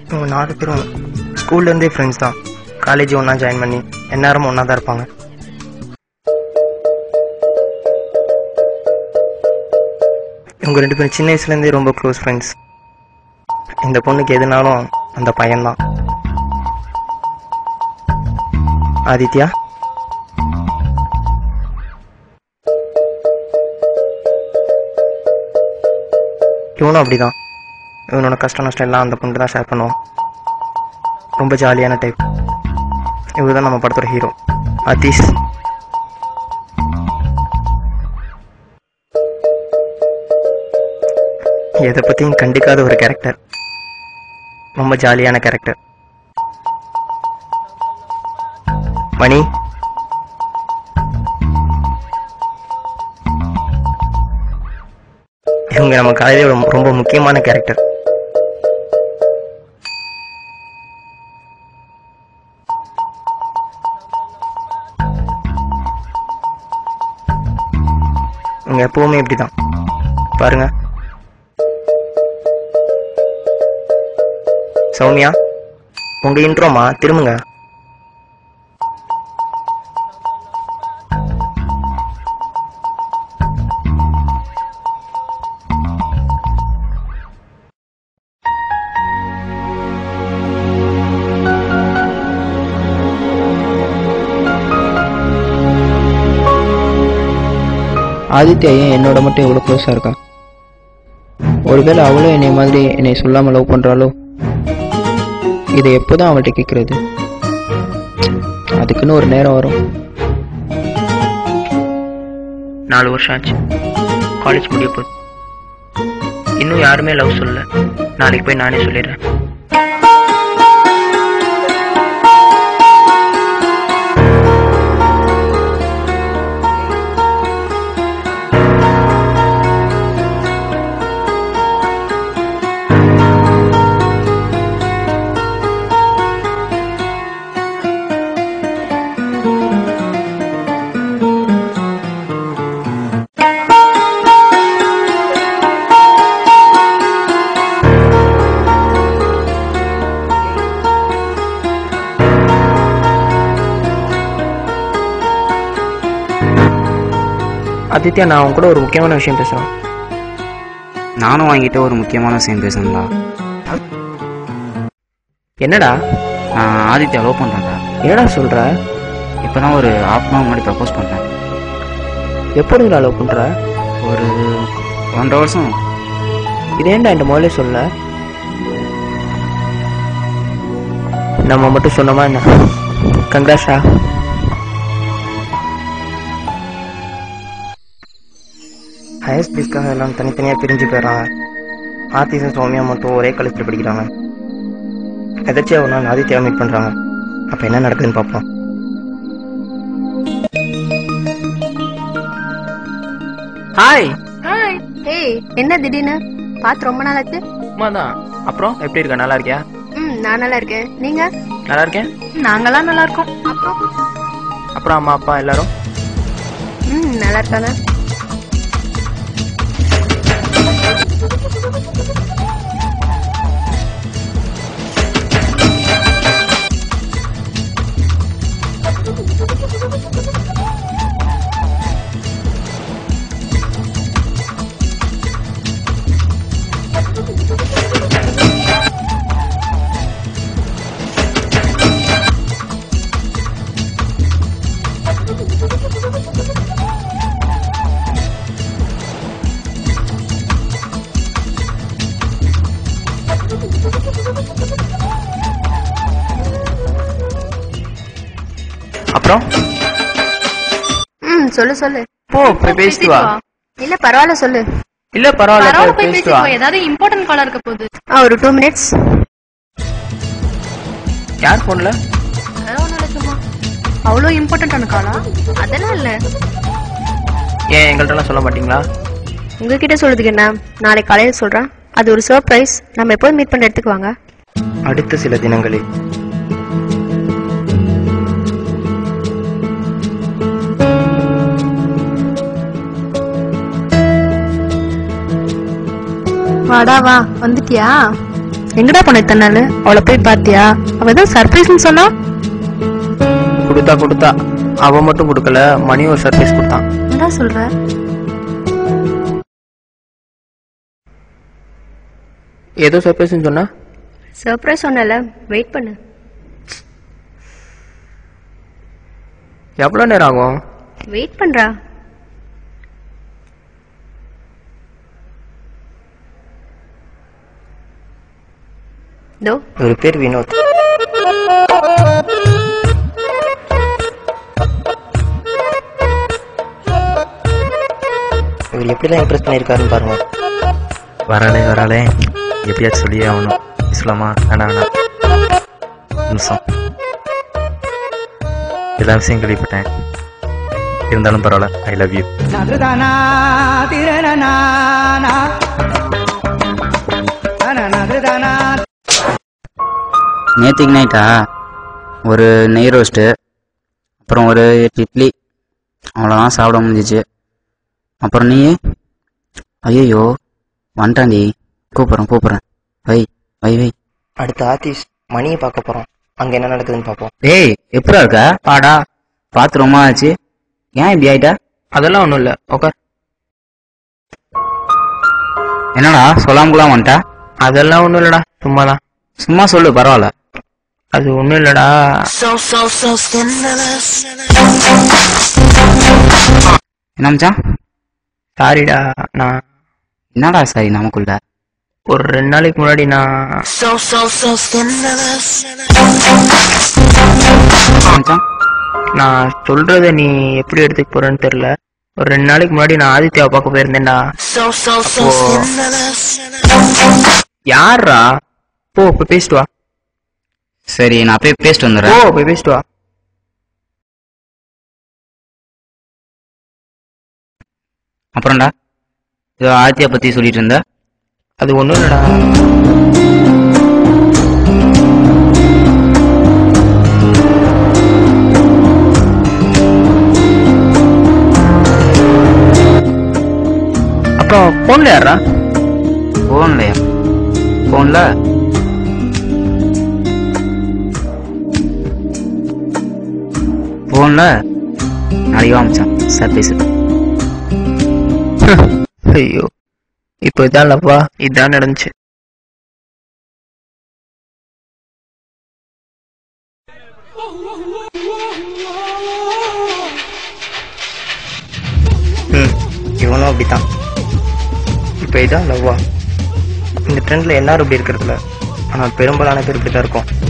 இவங்க நாலு பேரும் ஸ்கூல்லேருந்தே ஃப்ரெண்ட்ஸ் தான் காலேஜ் ஒன்றா ஜாயின் பண்ணி எந்நேரமும் ஒன்றா தான் இருப்பாங்க இவங்க ரெண்டு பேரும் சின்ன வயசுலேருந்தே ரொம்ப க்ளோஸ் ஃப்ரெண்ட்ஸ் இந்த பொண்ணுக்கு எதுனாலும் அந்த பையன்தான் ஆதித்யா இவனும் அப்படிதான் இவனோட கஷ்ட நஷ்டம் எல்லாம் அந்த பொண்ணு தான் ஷேர் பண்ணுவான் ரொம்ப ஜாலியான டைப் இவர் தான் நம்ம படத்தோட ஹீரோ அதீஷ் எதை பற்றியும் கண்டிக்காத ஒரு கேரக்டர் ரொம்ப ஜாலியான கேரக்டர் மணி இவங்க நம்ம காலேஜோட ரொம்ப முக்கியமான கேரக்டர் இவங்க எப்பவுமே இப்படிதான் பாருங்க சௌமியா உங்க இன்ட்ரோமா திரும்புங்க ஆதித்யா ஏன் என்னோட மட்டும் இவ்வளோ க்ளோஸாக இருக்கா ஒருவேளை அவளும் என்னை மாதிரி என்னை சொல்லாமல் லவ் பண்ணுறாளோ இதை எப்போதான் அவள்கிட்ட கேட்குறது அதுக்குன்னு ஒரு நேரம் வரும் நாலு வருஷம் ஆச்சு காலேஜ் முடிய போகுது இன்னும் யாருமே லவ் சொல்லல நாளைக்கு போய் நானே சொல்லிடுறேன் ஆதித்யா நான் உன் கூட ஒரு முக்கியமான விஷயம் பேசுகிறேன் நானும் வாங்கிட்ட ஒரு முக்கியமான விஷயம் பேசணும்டா என்னடா நான் ஆதித்யா லவ் பண்ணுறேன்டா என்னடா சொல்கிற இப்போ தான் ஒரு ஹாஃப் அன் முன்னாடி ப்ரப்போஸ் பண்ணேன் எப்போ லவ் பண்ணுற ஒரு ஒன்றரை வருஷம் இது ஏன்டா இந்த முதல்ல சொல்ல நம்ம மட்டும் சொன்னோமா என்ன கங்காஷா ஹையர் ஸ்பீஸ்க்காக எல்லாம் தனித்தனியாக பிரிஞ்சு போயிடுறாங்க ஆர்த்திஸும் சௌமியா மட்டும் ஒரே காலேஜில் படிக்கிறாங்க எதாச்சும் ஒரு நாள் ஆதித்யாவை மீட் பண்ணுறாங்க அப்போ என்ன நடக்குதுன்னு பார்ப்போம் ஹாய் ஹாய் ஏய் என்ன திடீர்னு பார்த்து ரொம்ப நாள் ஆச்சு அம்மா தான் அப்புறம் எப்படி இருக்க நல்லா இருக்கியா ம் நான் நல்லா இருக்கேன் நீங்க நல்லா இருக்கேன் நாங்களாம் நல்லா இருக்கோம் அப்புறம் அப்புறம் அம்மா அப்பா எல்லாரும் ம் நல்லா இருக்காங்க அப்புறம் ம் சொல்லு சொல்லு போ போய் பேசிட்டு வா இல்ல பரவாயில்ல சொல்லு இல்ல பரவாயில்ல பரவாயில்ல போய் போய் பேசிட்டு வா பேசிக்கோ ஏதாவது இம்பார்ட்டன்ட் காலா இருக்க போகுது ஆ ஒரு டூ மினிட்ஸ் யார் போன்ல அதெல்லாம் ஒண்ணும் இல்ல சும்மா அவ்வளோ இம்பார்ட்டன்டான காலா அதெல்லாம் இல்ல ஏன் எங்கள்கிட்ட எல்லாம் சொல்ல மாட்டீங்களா உங்ககிட்ட சொல்றதுக்கு என்ன நாளைக்கு காலையில் சொல்றேன் அது ஒரு சர்ப்ரைஸ் நம்ம எப்போதும் மீட் பண்ண இடத்துக்கு வாங்க அடுத்த சில தினங்களில் வாடா வா வந்துட்டியா எங்கடா போன இத்தனை நாள் அவளை போய் பாத்தியா அவ ஏதோ சர்ப்ரைஸ்னு சொன்னா கொடுத்தா கொடுத்தா அவன் மட்டும் கொடுக்கல மணி ஒரு சர்ப்ரைஸ் கொடுத்தான் என்னடா சொல்ற ஏதோ சர்ப்ரைஸ்னு சொன்னா சர்ப்ரைஸ் சொன்னல வெயிட் பண்ணு எவ்வளோ நேரம் ஆகும் வெயிட் பண்றா தோ இவர் பேர் வினோத் இவர் எப்படிலாம் இம்ப்ரெஸ் பண்ணியிருக்காருன்னு பாருங்க வராளே வராளே எப்படியாச்சும் சொல்லியே ஆகணும் இஸ்லாமா வேணாம் வேணாம் நிமிஷம் எல்லா விஷயம் கேள்விப்பட்டேன் இருந்தாலும் பரவாயில்ல ஐ லவ் யூ நேற்றுக்கு நைட்டா ஒரு நெய் ரோஸ்ட்டு அப்புறம் ஒரு எட்டு இட்லி அவ்வளோதான் சாப்பிட முடிஞ்சிச்சு அப்புறம் நீ ஐயோ வந்துட்டாண்டி கூப்பிட்றேன் கூப்பிட்றேன் வை வை வை அடுத்த ஆர்டிஸ்ட் மணியை பார்க்க போகிறோம் அங்கே என்ன நடக்குதுன்னு பார்ப்போம் டேய் எப்படா இருக்க பாடா பார்த்து ரொம்ப ஆச்சு ஏன் இப்படி ஆயிட்டா அதெல்லாம் ஒன்றும் இல்லை உட்கார் என்னடா சொல்லாமக்குலாம் வந்துட்டா அதெல்லாம் ஒன்றும் இல்லைடா சும்மா தான் சும்மா சொல்லு பரவாயில்ல அது ஒன்றும் இல்லைடா என்ன மச்சான் சாரிடா நான் என்னடா சரி நமக்குள்ள ஒரு ரெண்டு நாளைக்கு முன்னாடி நான் மச்சான் நான் சொல்றத நீ எப்படி எடுத்துக்க போறேன்னு தெரியல ஒரு ரெண்டு நாளைக்கு முன்னாடி நான் ஆதித்யாவை பார்க்க போயிருந்தேன்டா யாரா போ போய் பேசிட்டு வா சரி நான் போய் பேசிட்டு போ வந்துடுறேன் போய் பேசிட்டு வா அப்புறம்டா இதோ ஆதித்யா பத்தி சொல்லிட்டு இருந்த அது ஒன்றும் இல்லைடா அப்புறம் போன்ல யாரா போன்லையா போன்ல போன்ல நாளைக்கு வா மச்சான் சர்ப்ரைஸ் ஐயோ இப்போ இதான் லவ்வா இதான் நடந்துச்சு ம் இவனும் அப்படித்தான் இப்போ இதான் லவ்வா இந்த ட்ரெண்டில் எல்லாரும் இப்படி இருக்கிறதில்ல ஆனால் பெரும்பாலான பேர் இப்படி தான் இருக்கும்